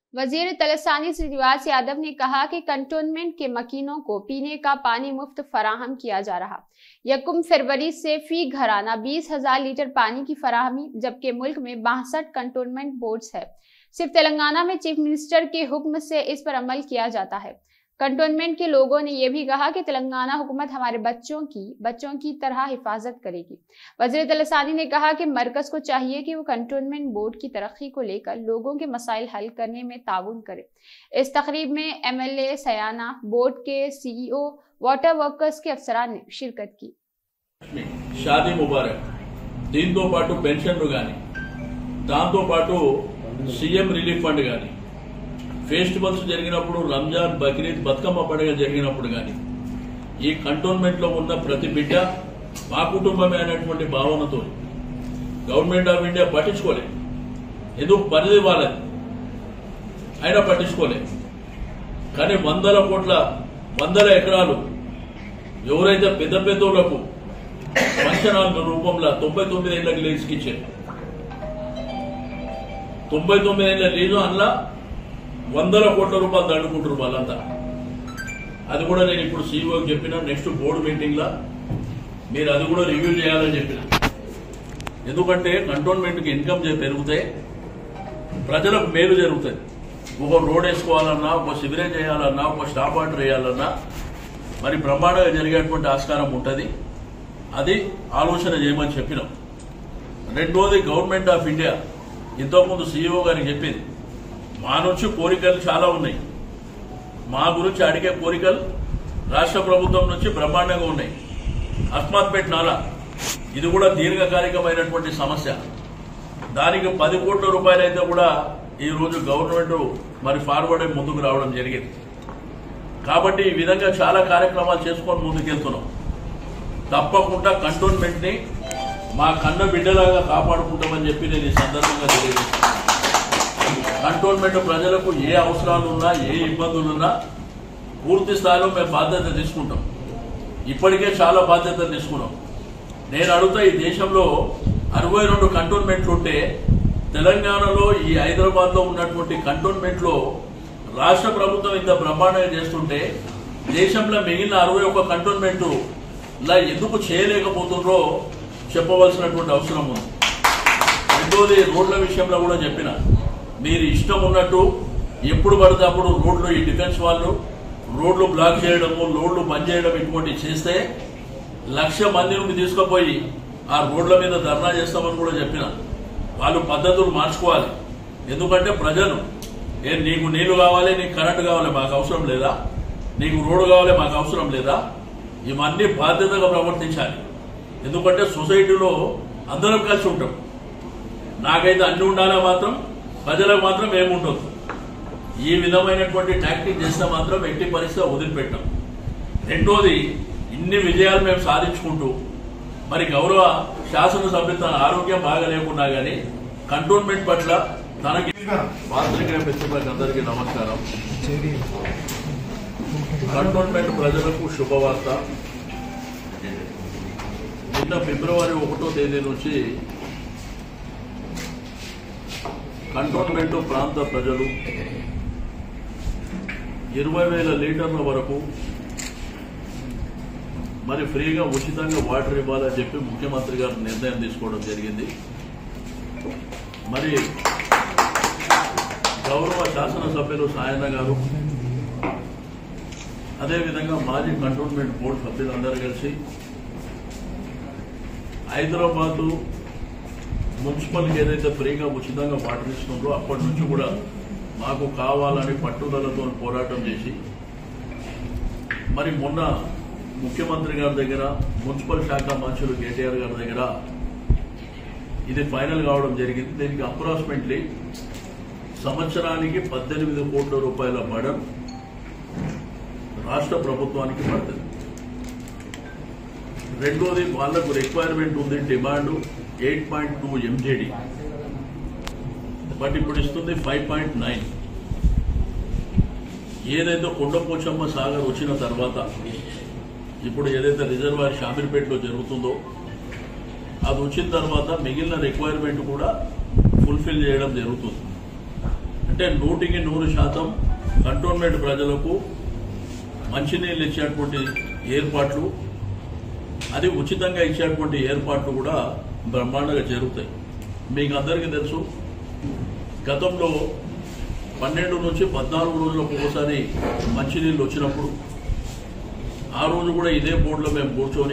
वजीर तलसानी श्रीनिवास यादव ने कहा कि कंटोनमेंट के मकीनों को पीने का पानी मुफ्त फराहम किया जा रहा यकुम फरवरी से फी घराना बीस हजार लीटर पानी की फराहमी जबकि मुल्क में बासठ कंटोनमेंट बोर्ड्स है सिर्फ तेलंगाना में चीफ मिनिस्टर के हुक्म से इस पर अमल किया जाता है कंटोनमेंट के लोगों ने यह भी कहा कि तेलंगाना हुकूमत हमारे बच्चों की बच्चों की तरह हिफाजत करेगी वजीर तलसानी ने कहा कि मरकज को चाहिए कि वो कंटोनमेंट बोर्ड की तरक्की को लेकर लोगों के मसाइल हल करने में ताउन करे इस तकरीब में एमएलए सयाना बोर्ड के सीईओ वाटर वर्कर्स के अफसरान ने शिरकत की షాదీ ముబారక్ దీంతో పాటు పెన్షన్లు గాని దాంతో పాటు సీఎం రిలీఫ్ ఫండ్ గాని ఫెస్టివల్స్ జరిగినప్పుడు రంజాన్ బక్రీద్ బతుకమ్మ పండుగ జరిగినప్పుడు గాని ఈ కంటోన్మెంట్ లో ఉన్న ప్రతి బిడ్డ మా కుటుంబమే అనేటువంటి భావనతో గవర్నమెంట్ ఆఫ్ ఇండియా పట్టించుకోలేదు ఎందుకు పరిధి వాళ్ళది అయినా పట్టించుకోలేదు కానీ వందల కోట్ల వందల ఎకరాలు ఎవరైతే పెద్ద పెద్దోళ్లకు పంచనాల రూపంలో తొంభై తొమ్మిది ఏళ్ళకి లీజుకి ఇచ్చారు తొంభై తొమ్మిది ఏళ్ళ లీజు అందులో వందల కోట్ల రూపాయలు దండుకుంటారు వాళ్ళంతా అది కూడా నేను ఇప్పుడు సీఈఓకి చెప్పిన నెక్స్ట్ బోర్డు మీటింగ్ లో మీరు అది కూడా రివ్యూ చేయాలని చెప్పిన ఎందుకంటే కంటోన్మెంట్ కి ఇన్కమ్ పెరిగితే ప్రజలకు మేలు జరుగుతుంది ఒక రోడ్ వేసుకోవాలన్నా ఒక సివిరేజ్ చేయాలన్నా ఒక స్టాప్ వాటర్ వేయాలన్నా మరి బ్రహ్మాండంగా జరిగేటువంటి ఆస్కారం ఉంటుంది అది ఆలోచన చేయమని చెప్పినాం రెండోది గవర్నమెంట్ ఆఫ్ ఇండియా ఇంతకుముందు సీఈఓ గారికి చెప్పింది మా నుంచి కోరికలు చాలా ఉన్నాయి మా గురించి అడిగే కోరికలు రాష్ట్ర ప్రభుత్వం నుంచి బ్రహ్మాండంగా ఉన్నాయి అస్మాత్పేట్ నాలా ఇది కూడా దీర్ఘకాలికమైనటువంటి సమస్య దానికి పది కోట్ల రూపాయలు అయితే కూడా ఈ రోజు గవర్నమెంట్ మరి ఫార్వర్డ్ అయి ముందుకు రావడం జరిగింది కాబట్టి ఈ విధంగా చాలా కార్యక్రమాలు చేసుకొని ముందుకెళ్తున్నాం తప్పకుండా కంటోన్మెంట్ ని మా కన్న బిడ్డలాగా కాపాడుకుంటామని చెప్పి నేను ఈ సందర్భంగా తెలియజేస్తాను కంటోన్మెంట్ ప్రజలకు ఏ అవసరాలు ఉన్నా ఏ ఇబ్బందులు ఉన్నా పూర్తి స్థాయిలో మేము బాధ్యత తీసుకుంటాం ఇప్పటికే చాలా బాధ్యత తీసుకున్నాం నేను అడుగుతా ఈ దేశంలో అరవై రెండు కంటోన్మెంట్లు ఉంటే తెలంగాణలో ఈ హైదరాబాద్ లో ఉన్నటువంటి కంటోన్మెంట్ లో రాష్ట్ర ప్రభుత్వం ఇంత బ్రహ్మాండంగా చేస్తుంటే దేశంలో మిగిలిన అరవై ఒక్క కంటోన్మెంట్ ఇలా ఎందుకు చేయలేకపోతుండ్రో చెప్పవలసినటువంటి అవసరం ఉంది రెండోది రోడ్ల విషయంలో కూడా చెప్పిన మీరు ఇష్టం ఉన్నట్టు ఎప్పుడు పడితే అప్పుడు రోడ్లు ఈ డిఫెన్స్ వాళ్ళు రోడ్లు బ్లాక్ చేయడము రోడ్లు బంద్ చేయడం ఇటువంటి చేస్తే లక్ష మంది నుండి తీసుకుపోయి ఆ రోడ్ల మీద ధర్నా చేస్తామని కూడా చెప్పిన వాళ్ళు పద్ధతులు మార్చుకోవాలి ఎందుకంటే ప్రజలు ఏ నీకు నీళ్లు కావాలి నీకు కరెంటు కావాలి మాకు అవసరం లేదా నీకు రోడ్డు కావాలి మాకు అవసరం లేదా ఇవన్నీ బాధ్యతగా ప్రవర్తించాలి ఎందుకంటే సొసైటీలో అందరం కలిసి ఉంటాం నాకైతే అన్ని ఉండాలా మాత్రం ప్రజలకు మాత్రం ఏముండదు ఈ విధమైనటువంటి టాక్టిక్ చేస్తే మాత్రం ఎట్టి పరిస్థితి వదిలిపెట్టాం రెండోది ఇన్ని విజయాలు మేము సాధించుకుంటూ మరి గౌరవ శాసనసభ్యులు తన ఆరోగ్యం బాగా లేకున్నా గానీ కంటోన్మెంట్ పట్ల తనకి పాత్రికేయ మిత్రులకు అందరికీ నమస్కారం కంటోన్మెంట్ ప్రజలకు శుభవార్త నిన్న ఫిబ్రవరి ఒకటో తేదీ నుంచి కంటోన్మెంట్ ప్రాంత ప్రజలు ఇరవై వేల లీటర్ల వరకు మరి ఫ్రీగా ఉచితంగా వాటర్ ఇవ్వాలని చెప్పి ముఖ్యమంత్రి గారు నిర్ణయం తీసుకోవడం జరిగింది మరి గౌరవ శాసనసభ్యులు సాయన్న గారు అదేవిధంగా మాజీ కంటోన్మెంట్ బోర్డు సభ్యులందరూ కలిసి హైదరాబాదు మున్సిపల్కి ఏదైతే ఫ్రీగా ఉచితంగా వాటర్ ఇస్తుందో అప్పటి నుంచి కూడా మాకు కావాలని పట్టుదలతో పోరాటం చేసి మరి మొన్న ముఖ్యమంత్రి గారి దగ్గర మున్సిపల్ శాఖ మంత్రులు కేటీఆర్ గారి దగ్గర ఇది ఫైనల్ కావడం జరిగింది దీనికి అప్రాక్సిమేట్లీ సంవత్సరానికి పద్దెనిమిది కోట్ల రూపాయల బడన్ రాష్ట్ర ప్రభుత్వానికి పడుతుంది రెండోది వాళ్లకు రిక్వైర్మెంట్ ఉంది demand eight point two MJD but ఇప్పుడు ఇస్తుంది ఫైవ్ పాయింట్ నైన్ ఏదైతే కొండపోచమ్మ సాగర్ వచ్చిన తర్వాత ఇప్పుడు ఏదైతే రిజర్వాయర్ షామీర్పేటలో జరుగుతుందో అది వచ్చిన తర్వాత మిగిలిన రిక్వైర్మెంట్ కూడా ఫుల్ఫిల్ చేయడం జరుగుతుంది అంటే నూటికి నూరు శాతం కంటోన్మెంట్ ప్రజలకు మంచినీళ్ళు ఇచ్చేటువంటి ఏర్పాట్లు అది ఉచితంగా ఇచ్చేటువంటి ఏర్పాట్లు కూడా బ్రహ్మాండంగా జరుగుతాయి మీకు అందరికీ తెలుసు గతంలో పన్నెండు నుంచి పద్నాలుగు రోజులకు ఒకసారి మంచినీళ్ళు వచ్చినప్పుడు ఆ రోజు కూడా ఇదే బోర్డులో మేము కూర్చొని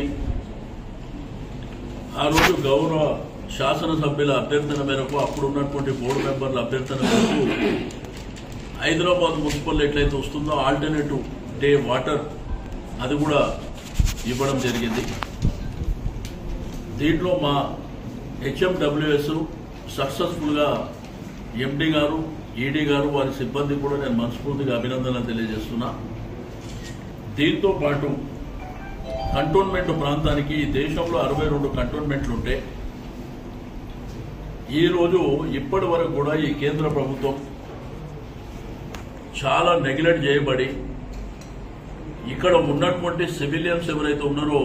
ఆ రోజు గౌరవ శాసనసభ్యుల అభ్యర్థన మేరకు అప్పుడు ఉన్నటువంటి బోర్డు మెంబర్ల అభ్యర్థన మేరకు హైదరాబాద్ మున్సిపల్ ఎట్లయితే వస్తుందో ఆల్టర్నేటివ్ డే వాటర్ అది కూడా ఇవ్వడం జరిగింది దీంట్లో మా హెచ్ఎండబ్ల్యూఎస్ సక్సెస్ఫుల్గా ఎండి గారు ఈడీ గారు వారి సిబ్బంది కూడా నేను మనస్ఫూర్తిగా అభినందనలు తెలియజేస్తున్నా దీంతో పాటు కంటోన్మెంట్ ప్రాంతానికి ఈ దేశంలో అరవై రెండు కంటోన్మెంట్లు ఉంటే ఈరోజు ఇప్పటి వరకు కూడా ఈ కేంద్ర ప్రభుత్వం చాలా నెగ్లెక్ట్ చేయబడి ఇక్కడ ఉన్నటువంటి సివిలియన్స్ ఎవరైతే ఉన్నారో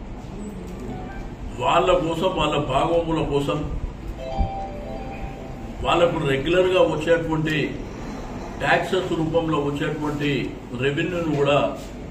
వాళ్ళ కోసం వాళ్ళ భాగవముల కోసం వాళ్ళకు రెగ్యులర్ గా వచ్చేటువంటి ట్యాక్సెస్ రూపంలో వచ్చేటువంటి రెవెన్యూను కూడా